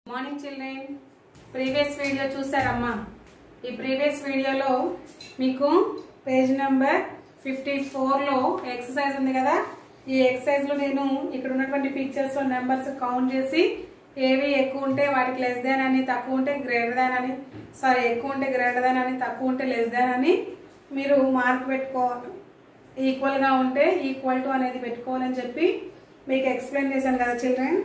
Morning children previous video చూసారమ్మా ఈ previous వీడియోలో మీకు పేజ్ నెంబర్ ఫిఫ్టీ ఫోర్లో ఎక్సర్సైజ్ ఉంది కదా ఈ ఎక్సర్సైజ్లో నేను ఇక్కడ ఉన్నటువంటి పిక్చర్స్లో నెంబర్స్ కౌంట్ చేసి ఏవి ఎక్కువ ఉంటే వాటికి లెస్ దాన్ అని తక్కువ ఉంటే గ్రేటర్ దాన్ అని సారీ ఎక్కువ ఉంటే గ్రేటర్ దాన్ అని తక్కువ ఉంటే లెస్ దాన్ అని మీరు మార్క్ పెట్టుకోవాలి ఈక్వల్గా ఉంటే ఈక్వల్ టు అనేది పెట్టుకోవాలని చెప్పి మీకు ఎక్స్ప్లెయిన్ చేశాను కదా చిల్డ్రన్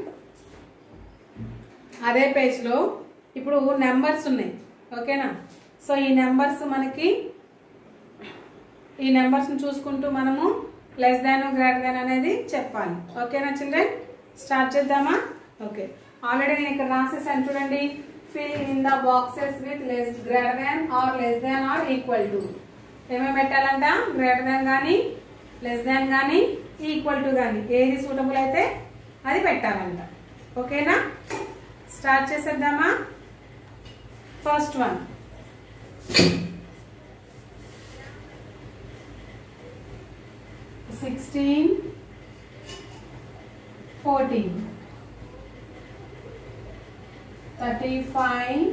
అదే పేజ్లో ఇప్పుడు నెంబర్స్ ఉన్నాయి ఓకేనా సో ఈ నెంబర్స్ మనకి ఈ నెంబర్స్ని చూసుకుంటూ మనము లెస్ దాన్ గ్రేటర్ దాన్ అనేది చెప్పాలి ఓకేనా చిల్డ్రన్ స్టార్ట్ చేద్దామా ఓకే ఆల్రెడీ నేను ఇక్కడ రాసేసాను చూడండి fill in the boxes with less greater than or less than or equal to ఏమేమి పెట్టాలంట గ్రేటర్ దాన్ కానీ లెస్ దాన్ కానీ ఈక్వల్ టు కానీ ఏది సూటబుల్ అయితే అది పెట్టాలంట ఓకేనా స్టార్ట్ చేసేద్దామా first one sixteen fourteen thirty five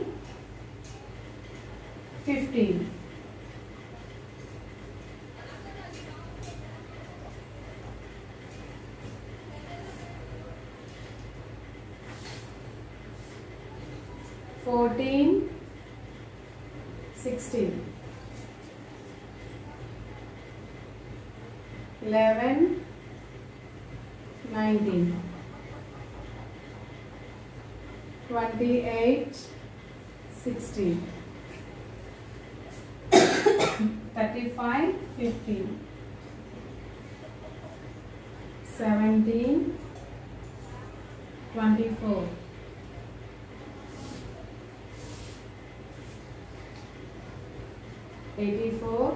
fifteen fourteen, sixteen, eleven, nineteen, twenty-eight, sixteen, thirty-five, fifteen, seventeen, twenty-four. Eighty four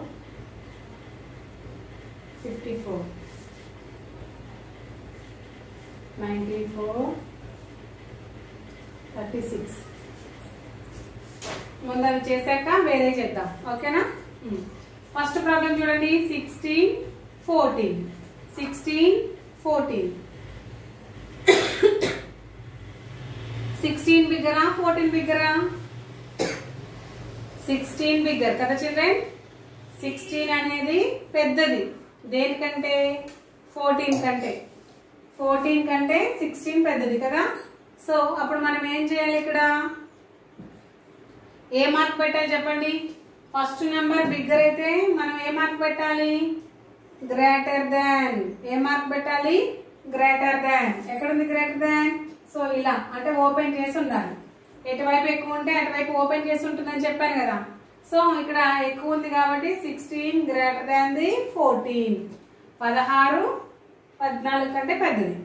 fifty four ninety four thirty six ముందు అది చేశాక వేరే చేద్దాం ఓకేనా ఫస్ట్ ప్రాబ్లం చూడండి sixteen fourteen sixteen fourteen sixteen బిగ్గరా fourteen బిగ్గరా sixteen bigger కదా చిల్డ్రన్ సిక్స్టీన్ అనేది పెద్దది దేనికంటే ఫోర్టీన్ కంటే ఫోర్టీన్ కంటే సిక్స్టీన్ పెద్దది కదా సో అప్పుడు మనం ఏం చేయాలి ఇక్కడ ఏ మార్క్ పెట్టాలి చెప్పండి ఫస్ట్ నెంబర్ బిగ్గర్ అయితే మనం ఏ మార్క్ పెట్టాలి గ్రేటర్ దాన్ ఏ మార్క్ పెట్టాలి గ్రేటర్ దాన్ ఎక్కడుంది గ్రేటర్ దాన్ సో ఇలా అంటే ఓపెన్ చేసి ఉండాలి ఎటువైపు ఎక్కువ ఉంటే అటువైపు ఓపెన్ చేసి ఉంటుందని చెప్పాను కదా సో ఇక్కడ ఎక్కువ ఉంది కాబట్టి sixteen greater than the fourteen పదహారు పద్నాలుగు కంటే పెద్దది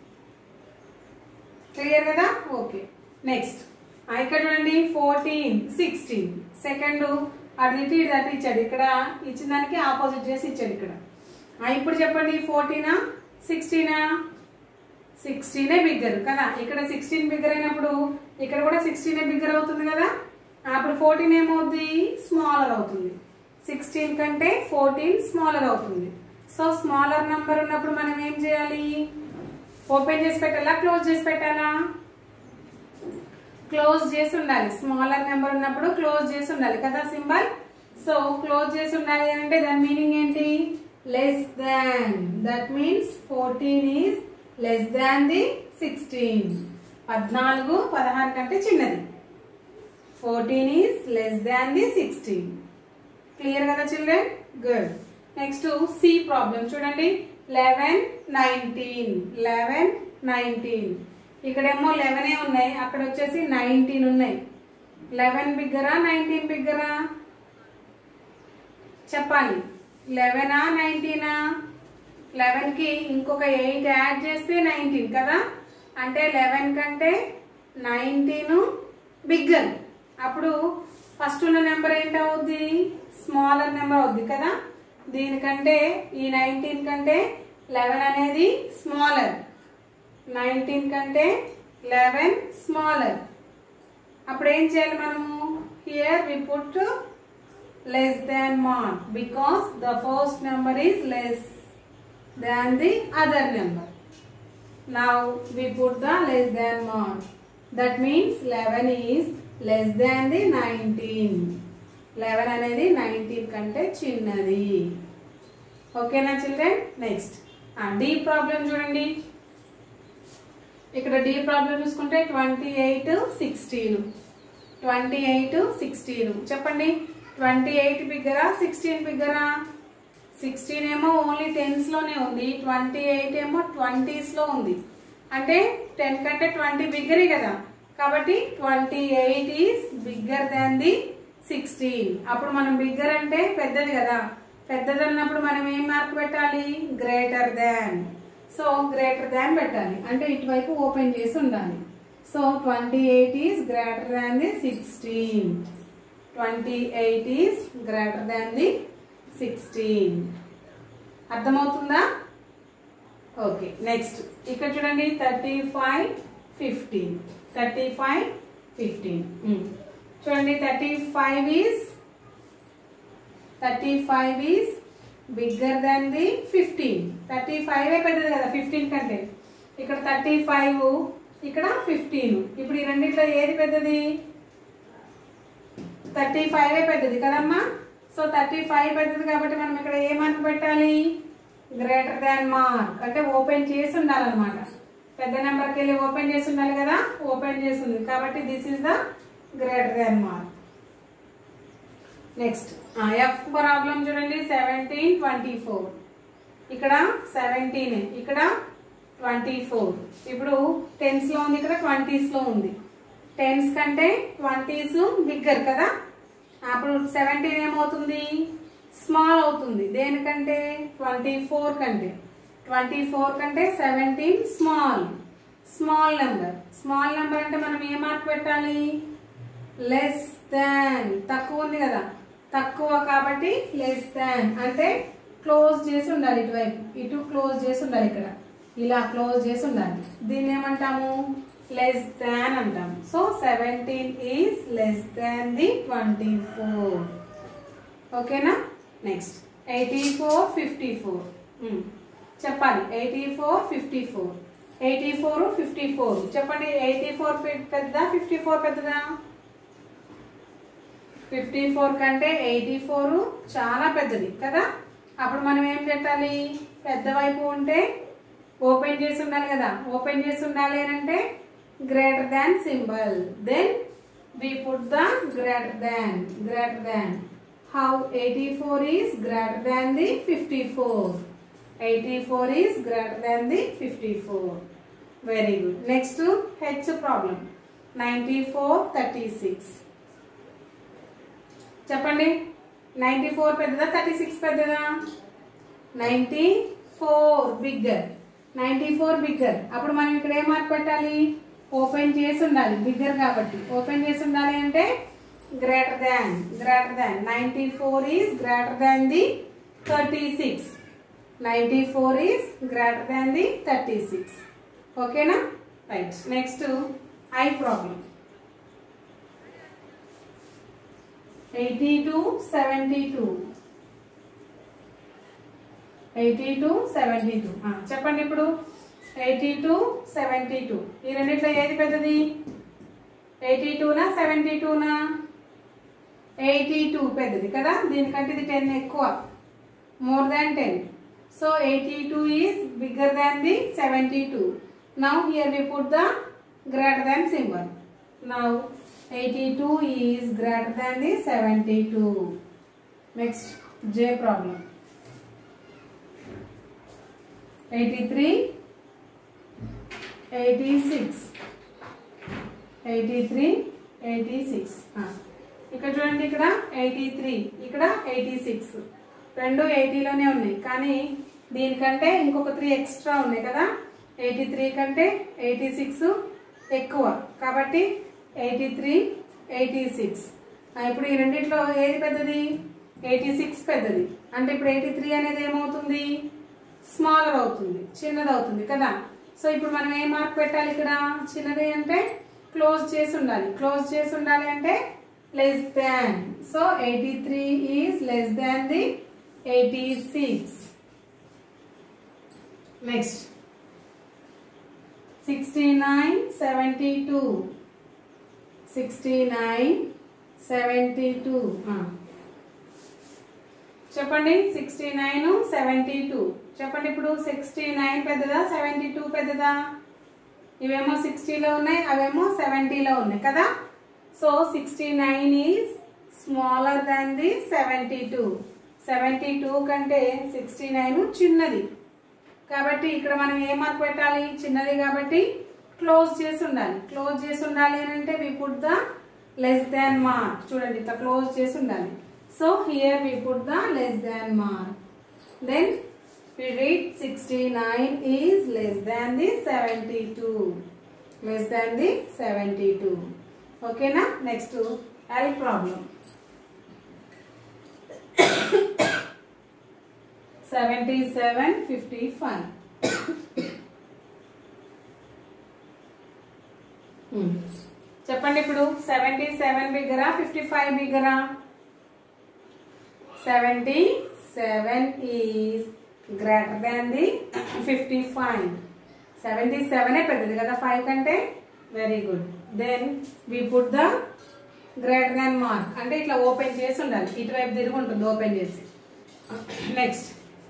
క్లియర్ కదా ఓకే నెక్స్ట్ ఇక్కడ చూడండి ఫోర్టీన్ సిక్స్టీన్ సెకండ్ అటు ఇటు ఇటు అటు ఇచ్చాడు ఇక్కడ ఇచ్చిన దానికి ఆపోజిట్ చేసి ఇచ్చాడు ఇక్కడ ఇప్పుడు చెప్పండి ఫోర్టీనా సిక్స్టీనా సిక్స్టీనే బిగ్గర్ కదా ఇక్కడ సిక్స్టీన్ బిగ్గర్ అయినప్పుడు ఇక్కడ కూడా సిక్స్టీనే బిగ్గర్ అవుతుంది కదా అప్పుడు ఫోర్టీన్ ఏమవుద్ది స్మాలర్ అవుతుంది సిక్స్టీన్ కంటే ఫోర్టీన్ స్మాలర్ అవుతుంది సో స్మాలర్ నంబర్ ఉన్నప్పుడు మనం ఏం చేయాలి ఓపెన్ చేసి పెట్టాలా క్లోజ్ చేసి పెట్టాలా క్లోజ్ చేసి ఉండాలి స్మాలర్ నెంబర్ ఉన్నప్పుడు క్లోజ్ చేసి ఉండాలి కదా సింబల్ సో క్లోజ్ చేసి ఉండాలి అంటే దాని మీనింగ్ ఏంటి less than that means fourteen is less than the sixteen పద్నాలుగు పదహారు కంటే చిన్నది fourteen is less than the sixteen clear కదా children good next C problem చూడండి లెవెన్ నైన్టీన్ లెవెన్ నైన్టీన్ ఇక్కడేమో లెవెనే ఉన్నాయి అక్కడ వచ్చేసి నైన్టీన్ ఉన్నాయి లెవెన్ బిగ్గరా నైన్టీన్ బిగ్గరా చెప్పాలి లెవెనా నైన్టీనా లెవెన్కి ఇంకొక ఎయిట్ యాడ్ చేస్తే నైన్టీన్ కదా అంటే లెవెన్ కంటే నైన్టీన్ బిగ్గర్ అప్పుడు ఫస్ట్ ఉన్న నెంబర్ ఏంటవుద్ది స్మాలర్ నెంబర్ అవుద్ది కదా దీనికంటే ఈ నైన్టీన్ కంటే లెవెన్ అనేది స్మాలర్ నైన్టీన్ కంటే లెవెన్ స్మాలర్ అప్పుడు ఏం చేయాలి మనము here we put less than mark because the first number is less than the other number. Now we put the less than mark. That means eleven is less than the nineteen eleven అనేది nineteen కంటే చిన్నది ఓకేనా children next D problem చూడండి ఇక్కడ D problem చూసుకుంటే twenty eight sixteen twenty eight sixteen చెప్పండి twenty eight బిగ్గరా sixteen బిగ్గరా సిక్స్టీన్ ఏమో ఓన్లీ టెన్స్ లోనే ఉంది ట్వంటీ ఎయిట్ ఏమో ట్వంటీస్ లో ఉంది అంటే టెన్ కంటే ట్వంటీ బిగ్గరే కదా కాబట్టి twenty eight is bigger than the sixteen అప్పుడు మనం బిగ్గర్ అంటే పెద్దది కదా పెద్దది అన్నప్పుడు మనం ఏం మార్క్ పెట్టాలి greater than so greater than పెట్టాలి అంటే ఇటువైపు ఓపెన్ చేసి ఉండాలి so twenty eight is greater than the sixteen twenty eight is greater than the sixteen అర్థమవుతుందా ఓకే నెక్స్ట్ ఇక్కడ చూడండి thirty five fifteen thirty five fifteen చూడండి thirty five is thirty five is bigger than the fifteen thirty five పెద్దది కదా fifteen కంటే ఇక్కడ thirty five ఇక్కడ fifteen ఇప్పుడు ఈ రెండిట్లో ఏది పెద్దది థర్టీ ఫైవ్ పెద్దది కదమ్మా సో థర్టీ ఫైవ్ పెద్దది కాబట్టి మనం ఇక్కడ ఏ మార్క్ పెట్టాలి గ్రేటర్ దాన్ మార్క్ అంటే ఓపెన్ చేసి ఉండాలన్నమాట పెద్ద నెంబర్కి వెళ్ళి ఓపెన్ చేసి ఉండాలి కదా ఓపెన్ చేసి ఉంది కాబట్టి this is the greater than mark next F problem చూడండి సెవెంటీన్ ట్వంటీ ఫోర్ ఇక్కడ సెవెంటీన్ ఇక్కడ ట్వంటీ ఫోర్ ఇప్పుడు టెన్స్ లో ఉంది ఇక్కడ ట్వంటీస్ లో ఉంది టెన్స్ కంటే ట్వంటీస్ బిగ్గర్ కదా అప్పుడు సెవెంటీన్ ఏమవుతుంది స్మాల్ అవుతుంది దేనికంటే ట్వంటీ ఫోర్ కంటే ట్వంటీ ఫోర్ కంటే seventeen small small number small number అంటే మనం ఏ మార్క్ పెట్టాలి లెస్ దాన్ తక్కువ ఉంది కదా తక్కువ కాబట్టి లెస్ దాన్ అంటే క్లోజ్ చేసి ఉండాలి ఇటువైపు ఇటు క్లోజ్ చేసి ఉండాలి ఇక్కడ ఇలా క్లోజ్ చేసి ఉండాలి దీన్ని ఏమంటాము లెస్ దాన్ అంటాము so seventeen is less than the twenty four ఓకేనా next eighty four fifty four చెప్పాలి eighty four fifty four eighty four fifty four చెప్పండి ఎయిటీ ఫోర్ పెద్దదా ఫిఫ్టీ ఫోర్ పెద్దదా ఫిఫ్టీ ఫోర్ కంటే ఎయిటీ ఫోర్ చాలా పెద్దది కదా అప్పుడు మనం ఏం పెట్టాలి పెద్ద వైపు ఉంటే ఓపెన్ చేసి ఉండాలి కదా ఓపెన్ చేసి ఉండాలి అని అంటే greater than symbol then we put the greater than greater than how eighty four is greater than the fifty four eighty four is greater than the fifty four very good next H problem ninety four thirty six చెప్పండి ninety four పెద్దదా thirty six పెద్దదా ninety four bigger ninety four bigger అప్పుడు మనం ఇక్కడ ఏం mark పెట్టాలి open చేసి ఉండాలి బిగ్గర్ కాబట్టి ఓపెన్ చేసి ఉండాలి అంటే greater than greater than ninety four is greater than the thirty six ninety four is greater than the thirty six ఓకేనా right next I problem eighty two seventy two eighty two seventy two చెప్పండి ఇప్పుడు eighty two seventy two ఈ రెండిట్లో ఏది పెద్దది eighty టూనా seventy టూనా eighty two పెద్దది కదా దీనికంటే ఇది టెన్ ఎక్కువ more than ten so eighty two is bigger than the seventy two now here we put the greater than symbol now 82 is greater than the 72. Next, J problem. 83, 86, 83, 86. ఇక్కడ చూడండి ఇక్కడ eighty three ఇక్కడ eighty six రెండు ఎయిటీలోనే ఉన్నాయి కానీ దీనికంటే ఇంకొక త్రీ ఎక్స్ట్రా ఉన్నాయి కదా ఎయిటీ త్రీ కంటే ఎయిటీ సిక్స్ ఎక్కువ కాబట్టి ఎయిటీ త్రీ ఎయిటీ సిక్స్ ఇప్పుడు ఈ రెండిట్లో ఏది పెద్దది ఎయిటీ సిక్స్ పెద్దది అంటే ఇప్పుడు ఎయిటీ త్రీ అనేది ఏమవుతుంది స్మాలర్ అవుతుంది చిన్నది అవుతుంది కదా సో ఇప్పుడు మనం ఏ మార్క్ పెట్టాలి ఇక్కడ చిన్నది అంటే క్లోజ్ చేసి ఉండాలి క్లోజ్ చేసి ఉండాలి అంటే less than so eighty three is less than the eighty six next sixty nine seventy two sixty nine seventy two చెప్పండి సిక్స్టీ నైన్ సెవెంటీ టూ చెప్పండి ఇప్పుడు సిక్స్టీ నైన్ పెద్దదా సెవెంటీ టూ పెద్దదా ఇవేమో సిక్స్టీలో ఉన్నాయి అవేమో సెవెంటీలో ఉన్నాయి కదా so sixty nine is smaller than the seventy two seventy two కంటే సిక్స్టీ నైన్ చిన్నది కాబట్టి ఇక్కడ మనం ఏ మార్క్ పెట్టాలి చిన్నది కాబట్టి క్లోజ్ చేసి ఉండాలి క్లోజ్ చేసి ఉండాలి అని అంటే we put the less than mark చూడండి ఇట్లా క్లోజ్ చేసి ఉండాలి so here we put the less than mark then we read 69 is less than the 72 less than the 72 okay na next l problem 77 55 Hmm. చెప్పండి ఇప్పుడు seventy seven బిగ్గరా fifty five బిగ్గరా seventy seven is greater than the fifty five seventy సెవెనే పెద్దది కదా five కంటే very good then we put the greater than mark అంటే ఇట్లా ఓపెన్ చేసి ఉండాలి ఇటువైపు తిరిగి ఉంటుంది ఓపెన్ చేసి next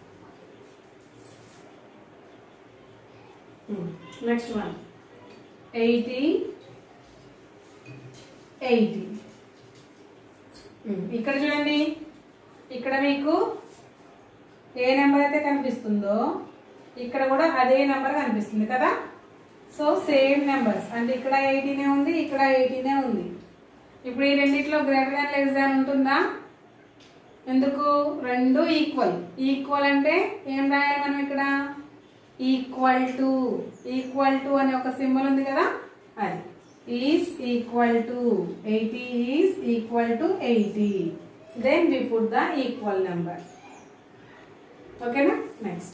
next one eighty eighty ఇక్కడ చూడండి ఇక్కడ మీకు ఏ నెంబర్ అయితే కనిపిస్తుందో ఇక్కడ కూడా అదే నెంబర్ కనిపిస్తుంది కదా సో సేమ్ నెంబర్స్ అంటే ఇక్కడ ఎయిటీనే ఉంది ఇక్కడ ఎయిటీనే ఉంది ఇప్పుడు ఈ రెండిట్లో గ్రేటర్ దాన్ లెస్ దాన్ ఉంటుందా ఎందుకు రెండు ఈక్వల్ ఈక్వల్ అంటే ఏం రాయాలి మనం ఇక్కడ ఈక్వల్ టు ఈక్వల్ టు అనే ఒక సింబల్ ఉంది కదా అది is equal to eighty is equal to eighty then we put the equal number ఓకేనా నెక్స్ట్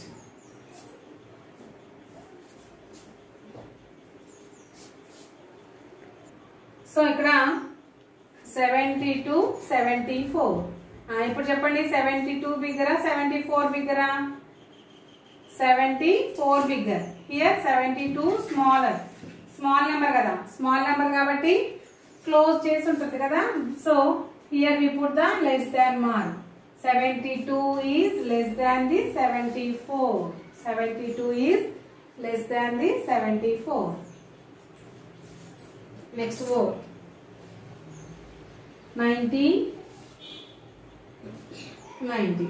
సో ఇక్కడ సెవెంటీ టూ సెవెంటీ ఫోర్ ఇప్పుడు చెప్పండి సెవెంటీ టూ బిగ్గరా సెవెంటీ ఫోర్ బిగ్గరా seventy four bigger here seventy two smaller small number కదా small number కాబట్టి close చేసి ఉంటుంది కదా so here we put the less than mark seventy two is less than the seventy four seventy two is less than the seventy four next ఓ ninety ninety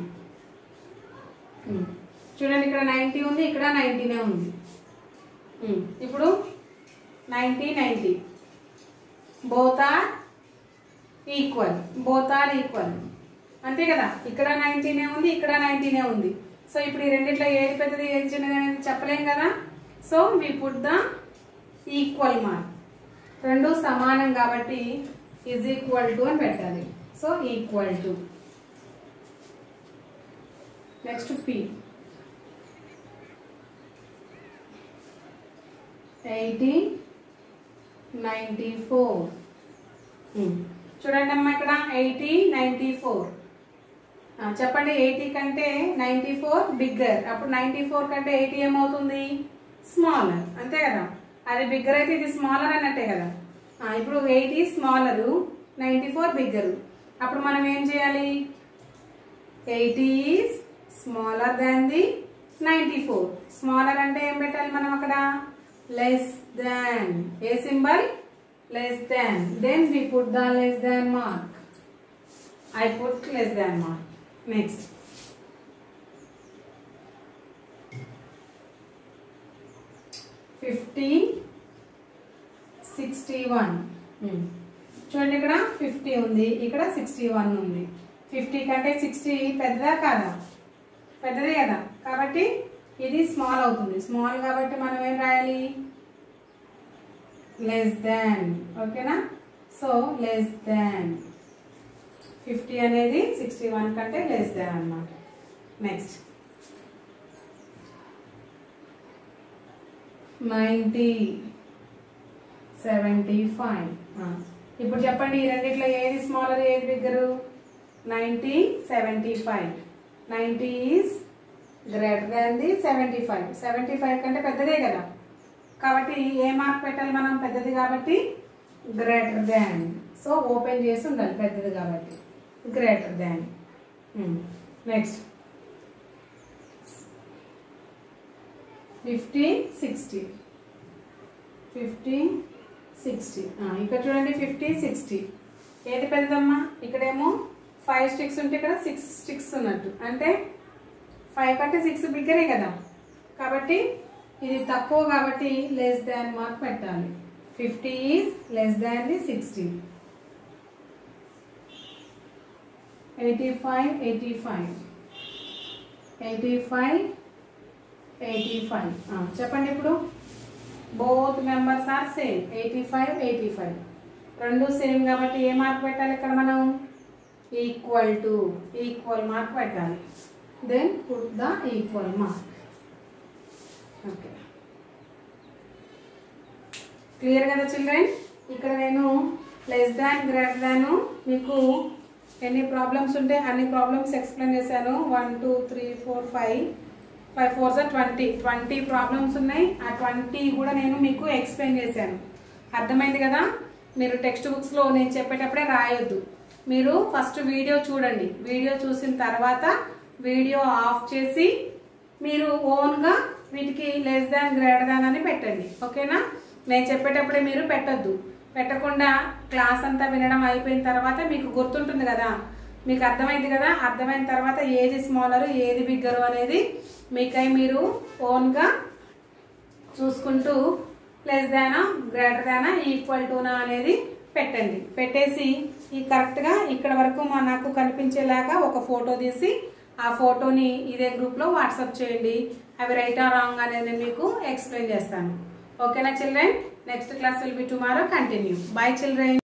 చూడండి ఇక్కడ ninety ఉంది ఇక్కడ నైంటీనే ఉంది ఉమ్, ఇప్పుడు ninety ninety both are equal both are equal అంతే కదా ఇక్కడ నైంటీనే ఉంది ఇక్కడ నైంటీనే ఉంది సో ఇప్పుడు ఈ రెండిట్లో ఏది పెద్దది ఏది చిన్నది అనేది చెప్పలేం కదా so we put the equal mark రెండు సమానం కాబట్టి ఈజ్ ఈక్వల్ టు అని పెట్టాలి సో ఈక్వల్ టు నెక్స్ట్ పి ఎయిటీ నైంటీ ఫోర్ చూడండి అమ్మా ఇక్కడ ఎయిటీ నైంటీ ఫోర్ చెప్పండి ఎయిటీ కంటే నైంటీ ఫోర్ బిగ్గర్ అప్పుడు నైంటీ ఫోర్ కంటే ఎయిటీ ఏమవుతుంది స్మాలర్ అంతే కదా అది బిగ్గర్ అయితే ఇది స్మాలర్ అన్నట్టే కదా ఆ, ఇప్పుడు eighty smaller ninety four bigger అప్పుడు మనం ఏం చేయాలి eighty is smaller than the ninety four smaller అంటే ఏం పెట్టాలి మనం అక్కడ less than a symbol less than then we put the less than mark I put less than mark next fifty sixty one చూడండి ఇక్కడ ఫిఫ్టీ ఉంది ఇక్కడ sixty one ఉంది ఫిఫ్టీ కంటే సిక్స్టీ పెద్దదా కాదా పెద్దదే కదా కాబట్టి ఇది స్మాల్ అవుతుంది స్మాల్ కాబట్టి మనం ఏం రాయాలి లెస్ దాన్ ఓకేనా సో లెస్ దాన్ ఫిఫ్టీ అనేది సిక్స్టీ వన్ కంటే లెస్ దాన్ అన్నమాట నెక్స్ట్ నైంటీ సెవెంటీ ఫైవ్ ఇప్పుడు చెప్పండి ఈ రెండిట్లో ఏది స్మాలర్ ఏది bigger ninety seventy five ninety is greater than the seventy five seventy five కంటే పెద్దదే కదా కాబట్టి ఏ మార్క్ పెట్టాలి మనం పెద్దది కాబట్టి గ్రేటర్ దాన్ సో ఓపెన్ చేసి ఉండాలి పెద్దది కాబట్టి greater than next fifty sixty fifty sixty ఇక్కడ చూడండి ఫిఫ్టీ సిక్స్టీ ఏది పెద్దదమ్మా ఇక్కడేమో ఫైవ్ స్టిక్స్ ఉంటే ఇక్కడ సిక్స్ స్టిక్స్ ఉన్నట్టు అంటే ఫైవ్ కంటే సిక్స్ బిగ్గరే కదా కాబట్టి ఇది తక్కువ కాబట్టి లెస్ దాన్ మార్క్ పెట్టాలి fifty is less than the sixty eighty five eighty five eighty five eighty five చెప్పండి ఇప్పుడు both members are same eighty five eighty five రెండు సేమ్ కాబట్టి ఏ మార్క్ పెట్టాలి ఇక్కడ మనం ఈక్వల్ టు ఈక్వల్ మార్క్ పెట్టాలి then put the equal mark okay clear కదా చిల్డ్రన్ ఇక్కడ నేను లెస్ దాన్ గ్రేటర్ దాన్ మీకు ఎన్ని ప్రాబ్లమ్స్ ఉంటే అన్ని ప్రాబ్లమ్స్ ఎక్స్ప్లెయిన్ చేశాను one two three four five five four sir twenty twenty problems ఉన్నాయి ఆ ట్వంటీ కూడా నేను మీకు ఎక్స్ప్లెయిన్ చేశాను అర్థమైంది కదా మీరు టెక్స్ట్ బుక్స్లో నేను చెప్పేటప్పుడే రాయొద్దు మీరు ఫస్ట్ వీడియో చూడండి వీడియో చూసిన తర్వాత వీడియో ఆఫ్ చేసి మీరు ఓన్గా వీటికి లెస్ దాన్ గ్రేటర్ దాన్ అని పెట్టండి ఓకేనా నేను చెప్పేటప్పుడే మీరు పెట్టొద్దు పెట్టకుండా క్లాస్ అంతా వినడం అయిపోయిన తర్వాత మీకు గుర్తుంటుంది కదా మీకు అర్థమైంది కదా అర్థమైన తర్వాత ఏది స్మాలర్ ఏది బిగ్గరు అనేది మీకై మీరు ఓన్గా చూసుకుంటూ ప్లస్ దానా గ్రేటర్ దానా ఈక్వల్ టునా అనేది పెట్టండి పెట్టేసి ఈ కరెక్ట్గా ఇక్కడ వరకు మా నాకు కనిపించేలాగా ఒక ఫోటో తీసి ఆ ఫోటోని ఇదే గ్రూప్లో వాట్సాప్ చేయండి అవి రైట్ ఆ రాంగ్ అనేది నేను మీకు ఎక్స్ప్లెయిన్ చేస్తాను ఓకేనా children next class will be tomorrow continue bye children